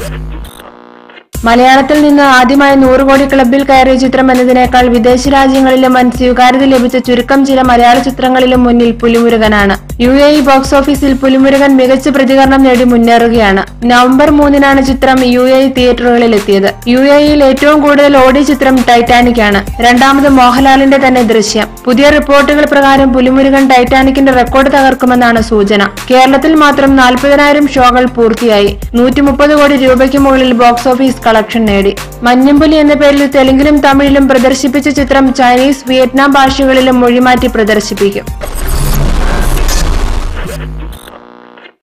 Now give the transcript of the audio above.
മലയാളത്തിൽ നിന്ന് ആദ്യമായി നൂറ് കോടി ക്ലബിൽ കയറിയ ചിത്രം എന്നതിനേക്കാൾ വിദേശ രാജ്യങ്ങളിലും വൻ സ്വീകാര്യത ലഭിച്ച ചുരുക്കം ചില മലയാള ചിത്രങ്ങളിലും മുന്നിൽ പുലിമുരുകനാണ് യു എ ഇ ബോക്സ് ഓഫീസിൽ പുലിമുരുകൻ മികച്ച പ്രതികരണം നേടി മുന്നേറുകയാണ് നവംബർ മൂന്നിനാണ് ചിത്രം യു എ ഇ തിയേറ്ററുകളിൽ എത്തിയത് യു എ ഇയിൽ ഏറ്റവും കൂടുതൽ ഓടിയ ചിത്രം ടൈറ്റാനിക് ആണ് രണ്ടാമത് മോഹൻലാലിന്റെ തന്നെ ദൃശ്യം പുതിയ റിപ്പോർട്ടുകൾ പ്രകാരം പുലിമുരുകൻ ടൈറ്റാനിക്കിന്റെ റെക്കോർഡ് തകർക്കുമെന്നാണ് സൂചന കേരളത്തിൽ മാത്രം നാൽപ്പതിനായിരം ഷോകൾ പൂർത്തിയായി നൂറ്റി മുപ്പത് കോടി രൂപയ്ക്ക് മുകളിൽ ബോക്സ് ഓഫീസ് കളക്ഷൻ നേടി മഞ്ഞുംപുലി എന്ന പേരിൽ തെലുങ്കിലും തമിഴിലും പ്രദർശിപ്പിച്ച ചിത്രം ചൈനീസ് വിയറ്റ്നാം ഭാഷകളിലും മൊഴിമാറ്റി പ്രദർശിപ്പിക്കും